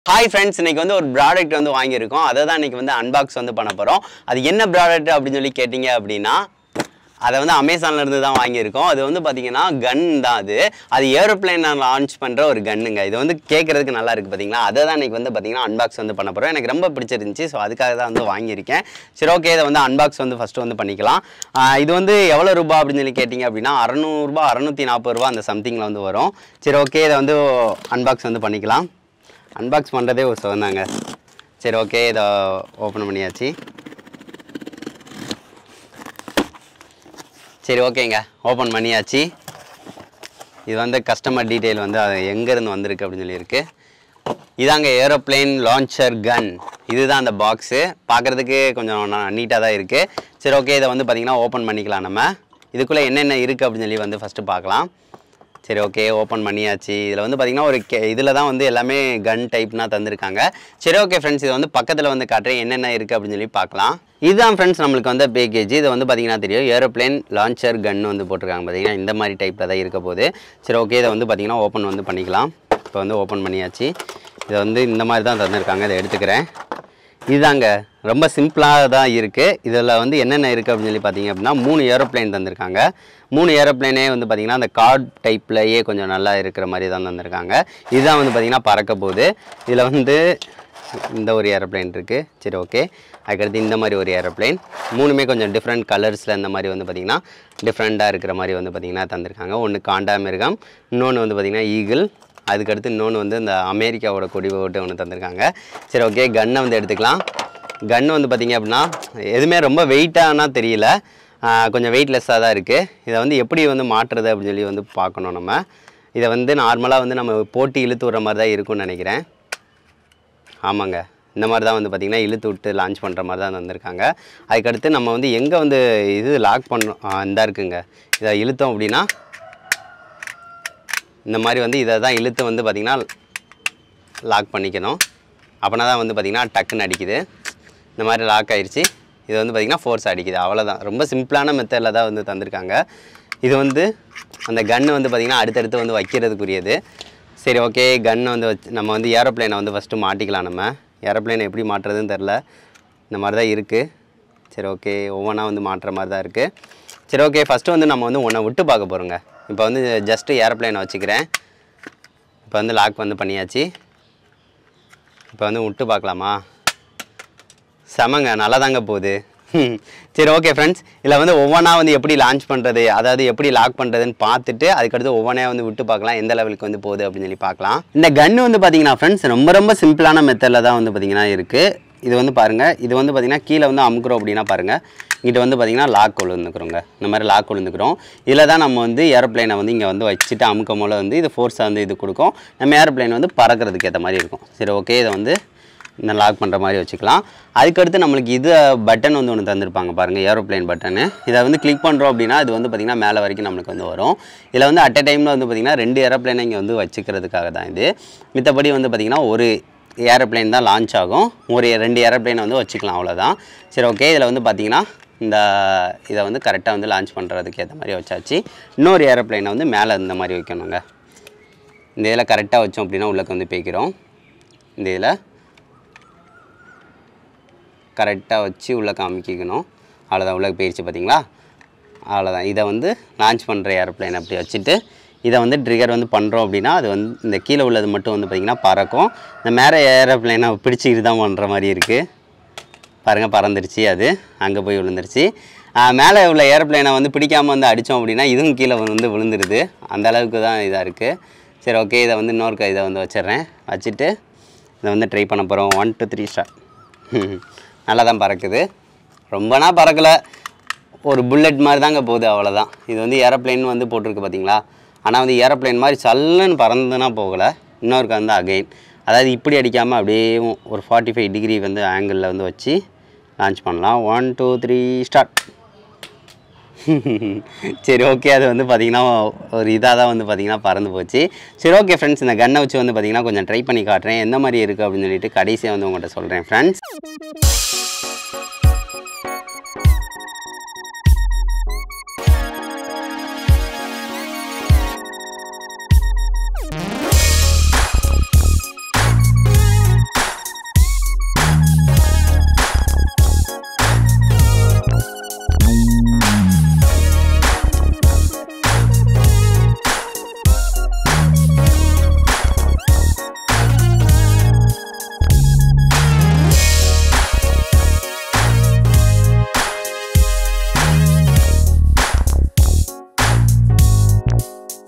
hi friends இன்னைக்கு வந்து ஒரு ப்ராடக்ட் வந்து வாங்கியிருக்கோம் அதை தான் இன்னைக்கு வந்து அன்பாக்ஸ் வந்து பண்ண போகிறோம் அது என்ன ப்ராடக்ட் அப்படின்னு சொல்லி கேட்டிங்க அப்படின்னா அதை வந்து அமேசான்ல இருந்து தான் வாங்கியிருக்கோம் அது வந்து பார்த்தீங்கன்னா கன் தான் அது அது ஏரோப்ளேன் லான்ச் பண்ணுற ஒரு கன்னுங்க இது வந்து கேட்குறதுக்கு நல்லா இருக்குது பார்த்தீங்களா அதை தான் இன்னைக்கு வந்து பார்த்தீங்கன்னா அன்பாக்ஸ் வந்து பண்ண போகிறோம் எனக்கு ரொம்ப பிடிச்சிருந்துச்சி ஸோ அதுக்காக தான் வந்து வாங்கியிருக்கேன் சரி ஓகே இதை வந்து அன்பாக்ஸ் வந்து ஃபஸ்ட்டு வந்து பண்ணிக்கலாம் ஆஹ் இது வந்து எவ்வளோ ரூபா அப்படின்னு சொல்லி கேட்டிங்க அப்படின்னா அறநூறுபா அறநூற்றி நாற்பது ரூபா அந்த சம்திங்கில் வந்து வரும் சரி ஓகே இதை வந்து அன்பாக்ஸ் வந்து பண்ணிக்கலாம் அன்பாக்ஸ் பண்ணுறதே ஒரு சுகந்தாங்க சரி ஓகே இதை ஓப்பன் பண்ணியாச்சு சரி ஓகேங்க ஓப்பன் பண்ணியாச்சு இது வந்து கஸ்டமர் டீட்டெயில் வந்து அது எங்கேருந்து வந்திருக்கு அப்படின்னு சொல்லியிருக்கு இதாங்க ஏரோப்ளேன் லான்ச்சர் கன் இதுதான் அந்த பாக்ஸு பார்க்குறதுக்கு கொஞ்சம் நீட்டாக தான் இருக்குது சரி ஓகே இதை வந்து பார்த்திங்கன்னா ஓப்பன் பண்ணிக்கலாம் நம்ம இதுக்குள்ளே என்னென்ன இருக்குது அப்படின்னு சொல்லி வந்து ஃபஸ்ட்டு பார்க்கலாம் சரி ஓகே ஓப்பன் பண்ணியாச்சு இதில் வந்து பார்த்திங்கன்னா ஒரு கே இதில் தான் வந்து எல்லாமே கன் டைப்னா தந்திருக்காங்க சரி ஓகே ஃப்ரெண்ட்ஸ் இது வந்து பக்கத்தில் வந்து காட்டுறேன் என்னென்ன இருக்குது அப்படின்னு சொல்லி பார்க்கலாம் இதுதான் ஃப்ரெண்ட்ஸ் நம்மளுக்கு வந்து பேக்கேஜ் இது வந்து பார்த்திங்கன்னா தெரியும் ஏரோப்ளேன் லான்ச்சர் கன் வந்து போட்டிருக்காங்க பார்த்தீங்கன்னா இந்த மாதிரி டைப்பில் தான் இருக்க போகுது சரி ஓகே இதை வந்து பார்த்திங்கன்னா ஓப்பன் வந்து பண்ணிக்கலாம் இப்போ வந்து ஓப்பன் பண்ணியாச்சு இதை வந்து இந்த மாதிரி தான் தந்திருக்காங்க இதை எடுத்துக்கிறேன் இதுதாங்க ரொம்ப சிம்பிளாக தான் இருக்குது இதில் வந்து என்னென்ன இருக்குது அப்படின்னு சொல்லி பார்த்தீங்க அப்படின்னா மூணு ஏரோப்ளேன் தந்திருக்காங்க மூணு ஏரோப்ளேனே வந்து பார்த்திங்கன்னா அந்த கார்ட் டைப்லையே கொஞ்சம் நல்லா இருக்கிற மாதிரி தான் தந்திருக்காங்க இதுதான் வந்து பார்த்திங்கன்னா பறக்க போகுது இதில் வந்து இந்த ஒரு ஏரோப்ளேன் இருக்குது சரி ஓகே அதுக்கடுத்து இந்த மாதிரி ஒரு ஏரோப்ளேன் மூணுமே கொஞ்சம் டிஃப்ரெண்ட் கலர்ஸில் இந்த மாதிரி வந்து பார்த்திங்கன்னா டிஃப்ரெண்ட்டாக இருக்கிற மாதிரி வந்து பார்த்திங்கன்னா தந்திருக்காங்க ஒன்று காண்டாமிருகம் இன்னொன்று வந்து பார்த்திங்கன்னா ஈகிள் அதுக்கடுத்து இன்னொன்று வந்து இந்த அமெரிக்காவோட கொடி போட்டு ஒன்று தந்திருக்காங்க சரி ஓகே கன்னை வந்து எடுத்துக்கலாம் கன்று வந்து பார்த்திங்க அப்படின்னா எதுவுமே ரொம்ப வெயிட்டானா தெரியல ஆஹ் கொஞ்சம் வெயிட்லெஸ்ஸாக தான் இருக்குது இதை வந்து எப்படி வந்து மாட்டுறது அப்படின்னு சொல்லி வந்து பார்க்கணும் நம்ம இதை வந்து நார்மலாக வந்து நம்ம போட்டி இழுத்து விடுற மாதிரி தான் இருக்கும்னு நினைக்கிறேன் ஆமாங்க இந்த மாதிரி தான் வந்து பார்த்திங்கன்னா இழுத்து விட்டு லான்ச் பண்ணுற மாதிரி தான் வந்திருக்காங்க அதுக்கடுத்து நம்ம வந்து எங்கே வந்து இது லாக் பண்ணோம் இந்த இருக்குங்க இதை இழுத்தோம் அப்படின்னா இந்த மாதிரி வந்து இதை தான் இழுத்து வந்து பார்த்திங்கன்னா லாக் பண்ணிக்கணும் அப்படின்னா தான் வந்து பார்த்திங்கன்னா டக்குன்னு அடிக்குது இந்த மாதிரி லாக் ஆயிடுச்சு இது வந்து பார்த்திங்கன்னா ஃபோர்ஸ் அடிக்குது அவ்வளோதான் ரொம்ப சிம்பிளான மெத்தடில் தான் வந்து தந்திருக்காங்க இது வந்து அந்த கன்று வந்து பார்த்திங்கன்னா அடுத்தடுத்து வந்து வைக்கிறதுக்குரியது சரி ஓகே கன்னை வந்து வச்சு நம்ம வந்து ஏரோப்ளேனை வந்து ஃபஸ்ட்டு மாட்டிக்கலாம் நம்ம ஏரோப்ளேனை எப்படி மாட்டுறதுன்னு தெரில இந்த மாதிரி தான் இருக்குது சரி ஓகே ஒவ்வொன்றா வந்து மாட்டுற மாதிரி தான் இருக்குது சரி ஓகே ஃபஸ்ட்டு வந்து நம்ம வந்து ஒன்றை விட்டு பார்க்க போகிறோங்க இப்போ வந்து ஜஸ்ட்டு ஏரோப்ளேனை வச்சுக்கிறேன் இப்போ வந்து லாக் வந்து பண்ணியாச்சு இப்போ வந்து விட்டு பார்க்கலாமா செமங்க நல்லா தாங்க போகுது சரி ஓகே ஃப்ரெண்ட்ஸ் இதில் வந்து ஒவ்வொன்றா வந்து எப்படி லான்ச் பண்ணுறது அதாவது எப்படி லாக் பண்ணுறதுன்னு பார்த்துட்டு அதுக்கடுத்து ஒவ்வொன்றா வந்து விட்டு பார்க்கலாம் எந்த லெவலுக்கு வந்து போகுது அப்படின்னு சொல்லி பார்க்கலாம் இந்த கன்று வந்து பார்த்தீங்கன்னா ஃப்ரெண்ட்ஸ் ரொம்ப ரொம்ப சிம்பிளான மெத்தடில் தான் வந்து பார்த்தீங்கன்னா இருக்குது இது வந்து பாருங்கள் இது வந்து பார்த்தீங்கன்னா கீழே வந்து அமுக்குறோம் அப்படின்னா பாருங்கள் இங்கிட்ட வந்து பார்த்தீங்கன்னா லாக் விழுந்துக்கிறோங்க இந்த மாதிரி லாக் விழுந்துக்கிறோம் இதில் தான் நம்ம வந்து ஏரோப்ளைனை வந்து இங்கே வந்து வச்சுட்டு அமுக்கும் போல வந்து இது ஃபோர்ஸாக வந்து இது கொடுக்கும் நம்ம ஏரோப்ளைன் வந்து பறக்கிறதுக்கு ஏற்ற மாதிரி இருக்கும் சரி ஓகே இதை வந்து இந்த லாக் பண்ணுற மாதிரி வச்சுக்கலாம் அதுக்கடுத்து நம்மளுக்கு இது பட்டன் வந்து ஒன்று தந்திருப்பாங்க பாருங்கள் ஏரோப்ளேன் பட்டனு இதை வந்து கிளிக் பண்ணுறோம் அப்படின்னா இது வந்து பார்த்திங்கன்னா மேலே வரைக்கும் நம்மளுக்கு வந்து வரும் இதில் வந்து அட் அ டைமில் வந்து பார்த்திங்கன்னா ரெண்டு ஏரோப்ளேனை இங்கே வந்து வச்சுக்கிறதுக்காக தான் இது மித்தபடி வந்து பார்த்திங்கன்னா ஒரு ஏரோப்ளேன் தான் லான்ச் ஆகும் ஒரு ரெண்டு ஏரோப்ளேனை வந்து வச்சுக்கலாம் அவ்வளோதான் சரி ஓகே இதில் வந்து பார்த்திங்கன்னா இந்த இதை வந்து கரெக்டாக வந்து லான்ச் பண்ணுறதுக்கு ஏற்ற மாதிரி வச்சாச்சு இன்னொரு ஏரோப்ளேனை வந்து மேலே இந்த மாதிரி வைக்கணுங்க இந்த இதில் கரெக்டாக வச்சோம் அப்படின்னா உள்ளக்கு வந்து போய்க்கிறோம் இந்த இதில் கரெக்டாக வச்சு உள்ளே காமிக்கணும் அவ்வளோதான் உள்ளே போயிடுச்சு பார்த்தீங்களா அவ்வளோதான் இதை வந்து லான்ச் பண்ணுற ஏரோப்ளைன் அப்படி வச்சுட்டு இதை வந்து ட்ரிகர் வந்து பண்ணுறோம் அப்படின்னா அது வந்து இந்த கீழே உள்ளது மட்டும் வந்து பார்த்திங்கன்னா பறக்கும் இந்த மேலே ஏரோப்ளைனை பிடிச்சிக்கிட்டு தான் பண்ணுற மாதிரி இருக்குது பாருங்கள் பறந்துருச்சு அது அங்கே போய் விழுந்துருச்சு ஆஹ் மேலே உள்ள ஏரோப்ளைனை வந்து பிடிக்காமல் வந்து அடித்தோம் அப்படின்னா இதுவும் கீழே வந்து விழுந்துருது அந்த அளவுக்கு தான் இதாக இருக்குது சரி ஓகே இதை வந்து இன்னொரு க- இதை வந்து வச்சிடுறேன் வச்சுட்டு இதை வந்து ட்ரை பண்ண போகிறோம் ஒன் டூ த்ரீ ஸ்டார் நல்லா தான் பறக்குது ரொம்பனா பறக்கலை ஒரு புல்லட் மாதிரி தாங்க போகுது அவ்வளோதான் இது வந்து ஏரோப்ளேன் வந்து போட்டிருக்கு பார்த்தீங்களா ஆனால் வந்து ஏரோப்ளேன் மாதிரி சல்லுன்னு பறந்துனா போகலை இன்னொருக்கு வந்து அகைன் அதாவது இப்படி அடிக்காமல் அப்படியே ஒரு ஃபார்ட்டி ஃபைவ் டிகிரி வந்து ஆங்கிளில் வந்து வச்சு லான்ச் பண்ணலாம் ஒன் டூ த்ரீ ஸ்டார்ட் சரி ஓகே அது வந்து பார்த்திங்கன்னா ஒரு இதாக தான் வந்து பார்த்திங்கன்னா பறந்து போச்சு சரி ஓகே ஃப்ரெண்ட்ஸ் இந்த கன்னை வச்சு வந்து பார்த்திங்கன்னா கொஞ்சம் ட்ரை பண்ணி காட்டுறேன் எந்த மாதிரி இருக்குது அப்படின்னு சொல்லிட்டு கடைசியாக வந்து உங்கள்கிட்ட சொல்கிறேன் ஃப்ரெண்ட்ஸ்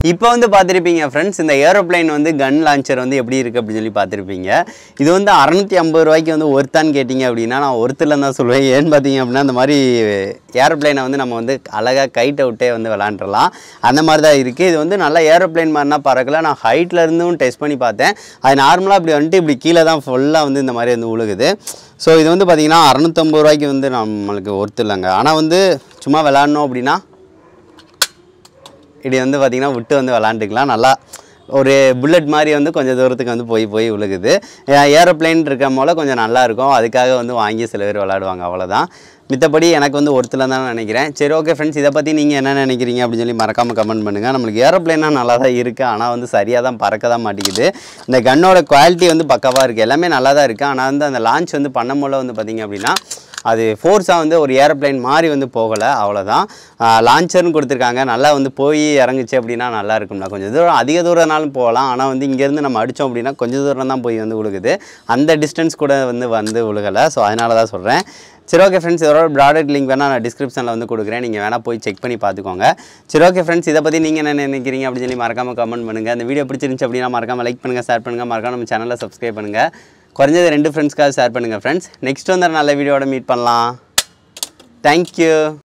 இப்போ வந்து பார்த்துருப்பீங்க ஃப்ரெண்ட்ஸ் இந்த ஏரோப்ளைன் வந்து கன் லான்ச்சர் வந்து எப்படி இருக்குது அப்படின்னு சொல்லி பார்த்துருப்பீங்க இது வந்து அறநூற்றி ஐம்பது ரூபாய்க்கு வந்து ஒருத்தான்னு கேட்டிங்க அப்படின்னா நான் ஒருத்தர்லன்னு தான் சொல்லுவேன் ஏன்னு பார்த்தீங்க அப்படின்னா இந்த மாதிரி ஏரோப்ளைனை வந்து நம்ம வந்து அழகாக கைட் அவுட்டே வந்து விளாண்டுறலாம் அந்த மாதிரி தான் இருக்குது இது வந்து நல்லா ஏரோப்ளைன் மாதிரினா பறக்கல நான் ஹைட்டில் இருந்தும் டெஸ்ட் பண்ணி பார்த்தேன் அது நார்மலாக இப்படி வந்துட்டு இப்படி கீழே தான் ஃபுல்லாக வந்து இந்த மாதிரி வந்து உழுகுது ஸோ இது வந்து பார்த்திங்கன்னா அறநூற்றம்பது ரூபாய்க்கு வந்து நம்மளுக்கு ஒர்த்து இல்லைங்க ஆனால் வந்து சும்மா விளாட்ணும் அப்படின்னா இப்படி வந்து பார்த்திங்கன்னா விட்டு வந்து விளாண்டுக்கலாம் நல்லா ஒரு புல்லட் மாதிரி வந்து கொஞ்சம் தூரத்துக்கு வந்து போய் போய் விழுகுது ஏரோப்ளைன் இருக்க போல கொஞ்சம் நல்லா இருக்கும் அதுக்காக வந்து வாங்கி சில பேர் விளாடுவாங்க அவ்வளோதான் மித்தபடி எனக்கு வந்து ஒருத்தர் தான் நினைக்கிறேன் சரி ஓகே ஃப்ரெண்ட்ஸ் இதை பற்றி நீங்கள் என்ன நினைக்கிறீங்க அப்படின்னு சொல்லி மறக்காமல் கமெண்ட் பண்ணுங்கள் நம்மளுக்கு ஏரோப்ளைனாக நல்லா தான் இருக்குது ஆனால் வந்து சரியாக தான் பறக்க தான் மாட்டேங்குது இந்த கன்னோட குவாலிட்டி வந்து பக்கவாக இருக்குது எல்லாமே நல்லா தான் இருக்குது ஆனால் வந்து அந்த லான்ச் வந்து பண்ணும் போல வந்து பார்த்திங்க அப்படின்னா அது ஃபோர்ஸாக வந்து ஒரு ஏரோப்ளைன் மாதிரி வந்து போகலை அவ்வளோதான் லான்ச்சர்னு கொடுத்துருக்காங்க நல்லா வந்து போய் இறங்குச்சு அப்படின்னா நல்லா இருக்கும்ல கொஞ்சம் தூரம் அதிக தூரம்னாலும் போகலாம் ஆனால் வந்து இங்கேருந்து நம்ம அடித்தோம் அப்படின்னா கொஞ்சம் தூரம் தான் போய் வந்து விழுகுது அந்த டிஸ்டன்ஸ் கூட வந்து வந்து விழுகலை ஸோ அதனால தான் சொல்கிறேன் சரி ஓகே ஃப்ரெண்ட்ஸ் இதோட ப்ராடக்ட் லிங்க் வேணால் நான் டிஸ்கிரிப்ஷனில் வந்து கொடுக்குறேன் நீங்கள் வேணால் போய் செக் பண்ணி பார்த்துக்கோங்க சரி ஓகே ஃப்ரெண்ட்ஸ் இதை பற்றி நீங்கள் என்ன நினைக்கிறீங்க அப்படின்னு சொல்லி மறக்காமல் கமெண்ட் பண்ணுங்கள் இந்த வீடியோ பிடிச்சிருந்துச்சு அப்படின்னா மறக்காமல் லைக் பண்ணுங்கள் ஷேர் பண்ணுங்கள் மறக்காம நம்ம சேனலை சப்ஸ்கிரைப் பண்ணுங்கள் குறைஞ்சது ரெண்டு ஃப்ரெண்ட்ஸ்க்காக ஷேர் பண்ணுங்கள் ஃப்ரெண்ட்ஸ் நெக்ஸ்ட் வந்து ஒரு நல்ல வீடியோட மீட் பண்ணலாம் தேங்க்யூ